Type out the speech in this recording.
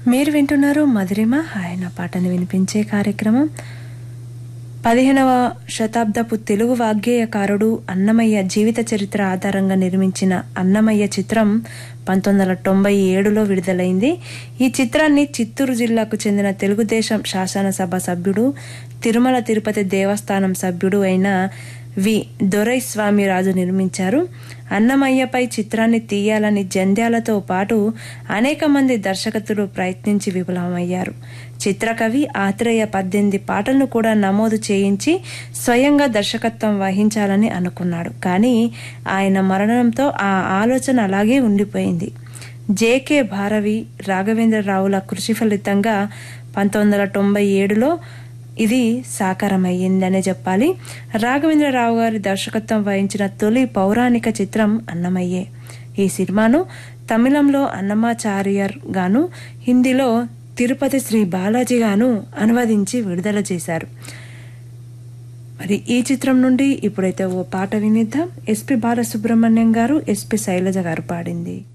మీరు వింటున్నారు మధురిమ ఆయన పాటను వినిపించే కార్యక్రమం పదిహేనవ శతాబ్దపు తెలుగు వాగ్గేయకారుడు అన్నమయ్య జీవిత చరిత్ర ఆధారంగా నిర్మించిన అన్నమయ్య చిత్రం పంతొమ్మిది వందల తొంభై ఏడులో విడుదలైంది ఈ చిత్రాన్ని చిత్తూరు జిల్లాకు చెందిన తెలుగుదేశం శాసనసభ సభ్యుడు తిరుమల తిరుపతి దేవస్థానం సభ్యుడు అయిన వి దొరైస్వామిరాజు నిర్మించారు అన్నమయ్యపై చిత్రాన్ని తీయాలని జంధ్యాలతో పాటు అనేక మంది దర్శకతులు ప్రయత్నించి విఫలమయ్యారు చిత్రకవి ఆత్రేయ పద్దెనిమిది పాటలను కూడా నమోదు చేయించి స్వయంగా దర్శకత్వం వహించాలని అనుకున్నాడు కానీ ఆయన మరణంతో ఆ ఆలోచన అలాగే ఉండిపోయింది జేకే భారవి రాఘవేంద్రరావుల కృషి ఫలితంగా పంతొమ్మిది వందల తొంభై ఏడులో ఇది సాకారమయ్యిందనే చెప్పాలి రాఘవేంద్రరావు గారి దర్శకత్వం వహించిన తొలి పౌరాణిక చిత్రం అన్నమయ్యే ఈ సినిమాను తమిళంలో అన్నమాచార్యర్ గాను హిందీలో తిరుపతి శ్రీ బాలాజీ గాను అనువదించి విడుదల చేశారు మరి ఈ చిత్రం నుండి ఇప్పుడైతే ఓ పాట వినిద్దాం ఎస్పి బాలసుబ్రహ్మణ్యం గారు ఎస్పి శైలజ గారు పాడింది